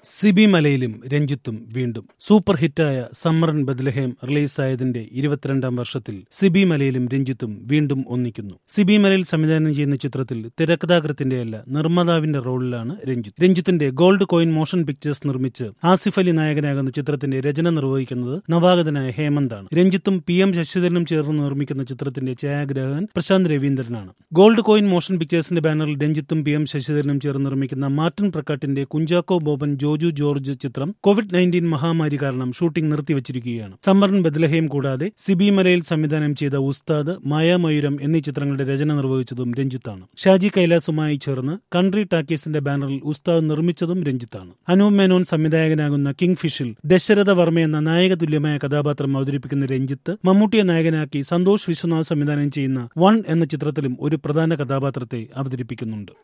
സിബി മലയിലും രഞ്ജിത്തും വീണ്ടും സൂപ്പർ ഹിറ്റായ സമ്മറൻ ബദ്ലഹേം റിലീസായതിന്റെ ഇരുപത്തിരണ്ടാം വർഷത്തിൽ സിബി മലയിലും രഞ്ജിത്തും വീണ്ടും ഒന്നിക്കുന്നു സിബി മലയിൽ സംവിധാനം ചെയ്യുന്ന ചിത്രത്തിൽ തിരക്കഥാകൃത്തിന്റെയല്ല നിർമ്മാതാവിന്റെ റോളിലാണ് രഞ്ജിത്ത് രഞ്ജിത്തിന്റെ ഗോൾഡ് കോയിൻ മോഷൻ പിക്ചേഴ്സ് നിർമ്മിച്ച് ആസിഫ് അലി നായകനാകുന്ന ചിത്രത്തിന്റെ രചന നിർവഹിക്കുന്നത് നവാഗതനായ ഹേമന്താണ് രഞ്ജിത്തും പി എം ശശിധരനും ചേർന്ന് നിർമ്മിക്കുന്ന ചിത്രത്തിന്റെ ഛായാഗ്രാഹകൻ പ്രശാന്ത് രവീന്ദ്രനാണ് ഗോൾഡ് കോയിൻ മോഷൻ പിക്ചേഴ്സിന്റെ ബാനറിൽ രഞ്ജിത്തും പി എം ശശിധരനും ചേർന്ന് നിർമ്മിക്കുന്ന മാർട്ടിൻ പ്രക്കാട്ടിന്റെ കുഞ്ചാക്കോ ബോബൻ ജോജു ജോർജ് ചിത്രം കോവിഡ് നയൻറ്റീൻ മഹാമാരി കാരണം ഷൂട്ടിംഗ് നിർത്തിവച്ചിരിക്കുകയാണ് സമ്മറിൻ ബദ്ലഹേം കൂടാതെ സിബി മലയിൽ സംവിധാനം ചെയ്ത ഉസ്താദ് മായാമയൂരം എന്നീ ചിത്രങ്ങളുടെ രചന നിർവഹിച്ചതും രഞ്ജിത്താണ് ഷാജി കൈലാസുമായി ചേർന്ന് കൺട്രി ടാക്കീസിന്റെ ബാനറിൽ ഉസ്താദ് നിർമ്മിച്ചതും രഞ്ജിത്താണ് അനൂപ് മേനോൻ സംവിധായകനാകുന്ന കിങ് ഫിഷിൽ ദശരഥ വർമ്മ എന്ന നായക തുല്യമായ കഥാപാത്രം അവതരിപ്പിക്കുന്ന രഞ്ജിത്ത് മമ്മൂട്ടിയെ നായകനാക്കി സന്തോഷ് വിശ്വനാഥ് സംവിധാനം ചെയ്യുന്ന വൺ എന്ന ചിത്രത്തിലും ഒരു പ്രധാന കഥാപാത്രത്തെ അവതരിപ്പിക്കുന്നുണ്ട്